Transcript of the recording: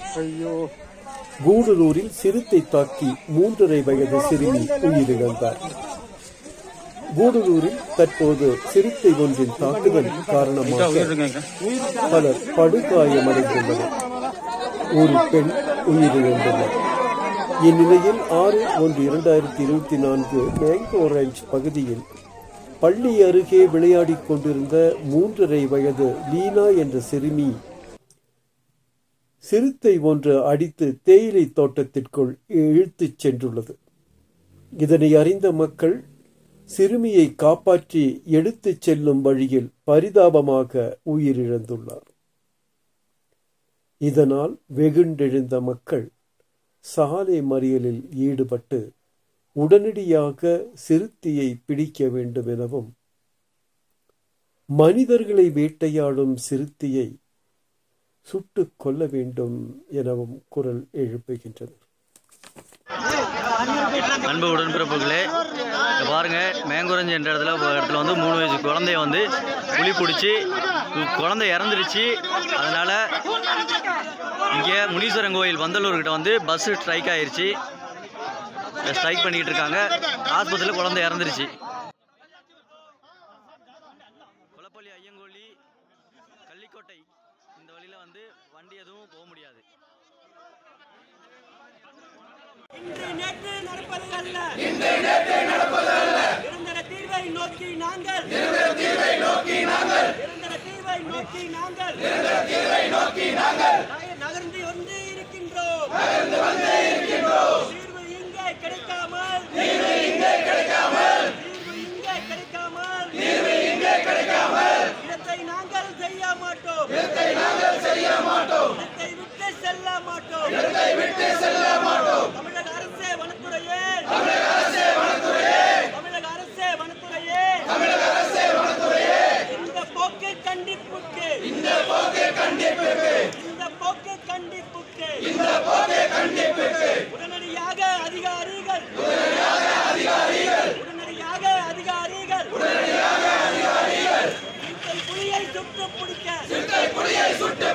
ஐயோ கூடலூரில் சிறுத்தை தாக்கி மூன்றரை வயது சிறுமி உயிரிழந்தார் கூடலூரில் தற்போது சிறுத்தை ஒன்றின் தாக்குதல் காரணமாக பலர் படுகாயமடைந்துள்ளனர் ஒரு பெண் உயிரிழந்துள்ளார் இந்நிலையில் ஆறு ஒன்று இரண்டாயிரத்தி இருபத்தி நான்கு மேங்கோ ரேஞ்ச் பகுதியில் பள்ளி அருகே விளையாடிக் கொண்டிருந்த மூன்றரை வயது லீனா என்ற சிறுமி சிறுத்தை ஒன்று அடித்து தேயிலை தோட்டத்திற்குள் இழுத்துச் சென்றுள்ளது இதனை அறிந்த மக்கள் சிறுமியை காப்பாற்றி எடுத்துச் செல்லும் வழியில் பரிதாபமாக உயிரிழந்துள்ளார் இதனால் வெகுண்டெழுந்த மக்கள் சாலை மறியலில் ஈடுபட்டு உடனடியாக சிறுத்தையை பிடிக்க வேண்டும் எனவும் மனிதர்களை வேட்டையாடும் சிறுத்தையை சுட்டுக் கொல்ல வேண்டும் எனவும் குரல் எழுப்புகின்றனர் அன்பு உடன்பிறப்புகளே இங்க பாருங்க மேங்குரஞ்சி என்ற இடத்துல ஒரு இடத்துல வந்து மூணு வயசு குழந்தைய வந்து புலி பிடிச்சி கு- குழந்தை இறந்துருச்சு அதனால இங்கே முனீஸ்வரன் கோயில் வந்தலூர் கிட்ட வந்து பஸ் ஸ்ட்ரைக் ஆயிருச்சு ஸ்ட்ரைக் பண்ணிட்டு இருக்காங்க ஆஸ்பத்திரியில் குழந்தை இறந்துருச்சு குளப்பள்ளி ஐயங்கோழி கள்ளிக்கோட்டை இந்த வழியில வந்து வண்டி எதுவும் போக முடியாது இன்று நேற்று நடப்பது அல்ல இன்று நேற்று நடப்பது அல்ல நிரந்தர தீர்வை நோக்கி நாங்கள் நிரந்தர தீர்வை நோக்கி நாங்கள் நிரந்தர தீர்வை நோக்கி நாங்கள் நிரந்தர தீர்வை நோக்கி நாங்கள் நகர்ந்து வந்து இருக்கின்றோம் நகர்ந்து வந்து இருக்கின்றோம் தீர்வு இங்கே கிடைக்காமல் தீர்வு இங்கே கிடைக்காமல் தீர்வு இங்கே கிடைக்காமல் தீர்வு இங்கே கிடைக்காமல் இடத்தை நாங்கள் செய்ய மாட்டோம் இடத்தை நாங்கள் செய்ய மாட்டோம் இடத்தை விட்டு செல்ல மாட்டோம் இடத்தை விட்டு செல்ல மாட்டோம் தமிழக அரசே வனத்துறையே தமிழக அரசே வனத்துறையே தமிழக அரசே வனத்துறையே தமிழக அரசே வனத்துறையே இந்த போக்கு கண்டிப்புக்கு இந்த போக்கு கண்டிப்புக்கு இந்த போக்கு கண்டிப்புக்கு இந்த போக்கு கண்டிப்புக்கு உடனடியாக அதிகாரிகள் உடனடியாக அதிகாரிகள் உடனடியாக அதிகாரிகள் உடனடியாக அதிகாரிகள் சிறுத்தை புலியை சுட்டு பிடிக்க சிறுத்தை புலியை சுட்டு